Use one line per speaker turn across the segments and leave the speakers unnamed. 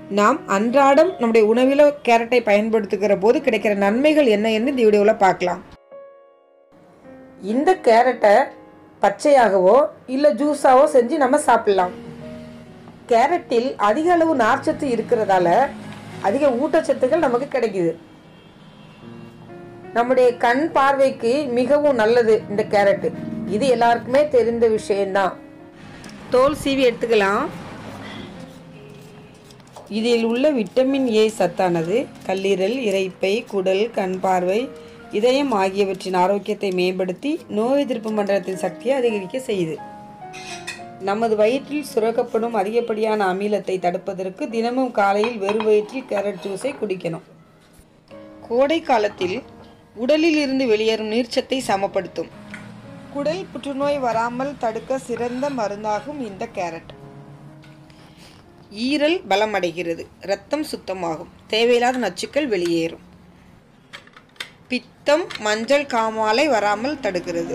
நாம் அன்றாடம் நம்முடைய உணவில் கேரட்டை பயன்படுத்துகிற போது கிடைக்கிற நன்மைகள் என்ன என்று இந்த வீடியோவில் பார்க்கலாம் இந்த கேரட்டை பச்சையாகவோ இல்லை ஜூஸாவோ செஞ்சு நம்ம சாப்பிடலாம் கேரட்டில் அதிக அளவு நார்ச்சத்து இருக்கிறதால அதிக ஊட்டச்சத்துக்கள் நமக்கு கிடைக்குது நம்முடைய கண் பார்வைக்கு மிகவும் நல்லது இந்த கேரட்டு இது எல்லாருக்குமே தெரிந்த விஷயம்தான் தோல் சீவி எடுத்துக்கலாம் இதில் உள்ள விட்டமின் ஏ சத்தானது கல்லீரல் இரைப்பை குடல் கண் பார்வை இதயம் ஆகியவற்றின் ஆரோக்கியத்தை மேம்படுத்தி நோய் எதிர்ப்பு மண்டலத்தின் சக்தியை அதிகரிக்க செய்யுது நமது வயிற்றில் சுரக்கப்படும் அதிகப்படியான அமிலத்தை தடுப்பதற்கு தினமும் காலையில் வெறும் வயிற்றில் கேரட் ஜூஸை குடிக்கணும் கோடை காலத்தில் உடலில் இருந்து வெளியேறும் நீர்ச்சத்தை சமப்படுத்தும் குடல் புற்றுநோய் வராமல் தடுக்க சிறந்த மருந்தாகும் இந்த கேரட் ஈரல் பலமடைகிறது இரத்தம் சுத்தமாகும் தேவையில்லாத நச்சுக்கள் வெளியேறும் பித்தம் மஞ்சள் காமாலை வராமல் தடுக்கிறது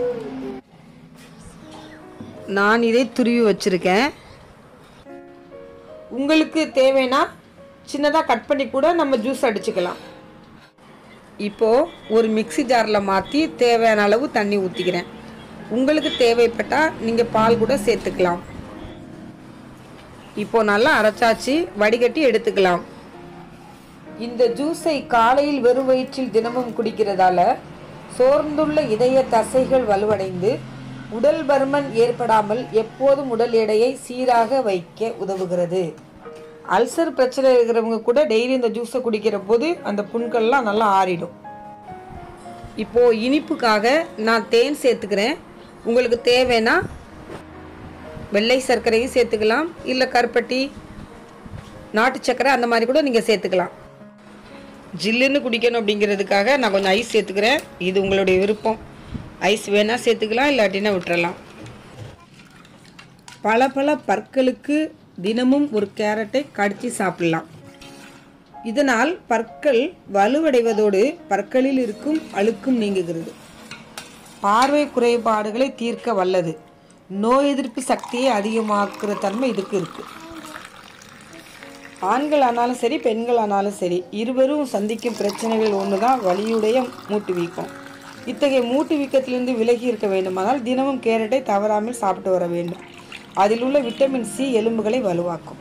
நான் இதை துருவி வச்சிருக்கேன் உங்களுக்கு தேவைன்னா சின்னதாக கட் பண்ணி கூட நம்ம ஜூஸ் அடிச்சுக்கலாம் இப்போது ஒரு மிக்ஸி ஜாரில் மாற்றி தேவையான அளவு தண்ணி ஊற்றிக்கிறேன் உங்களுக்கு தேவைப்பட்டால் நீங்கள் பால் கூட சேர்த்துக்கலாம் இப்போ நல்லா அரைச்சாச்சு வடிகட்டி எடுத்துக்கலாம் இந்த ஜூஸை காலையில் வெறும் வயிற்றில் தினமும் குடிக்கிறதால சோர்ந்துள்ள இதய தசைகள் வலுவடைந்து உடல் பருமன் ஏற்படாமல் எப்போதும் உடல் எடையை சீராக வைக்க உதவுகிறது அல்சர் பிரச்சனை இருக்கிறவங்க கூட டெய்லி இந்த ஜூஸை குடிக்கிற போது அந்த புண்கள்லாம் நல்லா ஆறிடும் இப்போது இனிப்புக்காக நான் தேன் சேர்த்துக்கிறேன் உங்களுக்கு தேவைன்னா வெள்ளை சர்க்கரையும் சேர்த்துக்கலாம் இல்லை கருப்பட்டி நாட்டு சர்க்கரை அந்த மாதிரி கூட நீங்கள் சேர்த்துக்கலாம் ஜில்லுன்னு குடிக்கணும் அப்படிங்கிறதுக்காக நான் கொஞ்சம் ஐஸ் சேர்த்துக்கிறேன் இது உங்களுடைய விருப்பம் ஐஸ் வேணால் சேர்த்துக்கலாம் இல்லாட்டினா விட்டுறலாம் பல பல பற்களுக்கு தினமும் ஒரு கேரட்டை கடித்து சாப்பிடலாம் இதனால் பற்கள் வலுவடைவதோடு பற்களில் இருக்கும் அழுக்கும் நீங்குகிறது பார்வை குறைபாடுகளை தீர்க்க வல்லது நோய் எதிர்ப்பு சக்தியை அதிகமாக்குற தன்மை இதுக்கு இருக்குது ஆண்கள் ஆனாலும் சரி பெண்கள் ஆனாலும் சரி இருவரும் சந்திக்கும் பிரச்சனைகள் ஒன்று தான் வலியுடைய மூட்டு வீக்கம் இத்தகைய மூட்டு வீக்கத்திலிருந்து விலகி இருக்க வேண்டுமானால் தினமும் கேரட்டை தவறாமல் சாப்பிட்டு வர வேண்டும் அதில் உள்ள விட்டமின் சி எலும்புகளை வலுவாக்கும்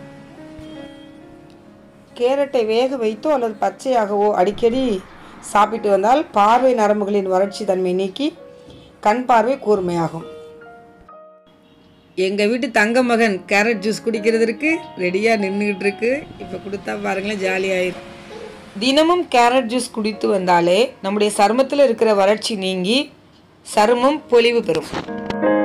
கேரட்டை வேக வைத்தோ அல்லது பச்சையாகவோ அடிக்கடி சாப்பிட்டு வந்தால் பார்வை நரம்புகளின் வறட்சி தன்மை நீக்கி கண் பார்வை கூர்மையாகும் எங்கள் வீட்டு தங்க மகன் கேரட் ஜூஸ் குடிக்கிறதுக்கு ரெடியாக நின்றுக்கிட்டு இருக்கு இப்போ கொடுத்தா பாருங்களேன் ஜாலியாயிரும் தினமும் கேரட் ஜூஸ் குடித்து வந்தாலே நம்முடைய சருமத்தில் இருக்கிற வறட்சி நீங்கி சருமம் பொலிவு பெறும்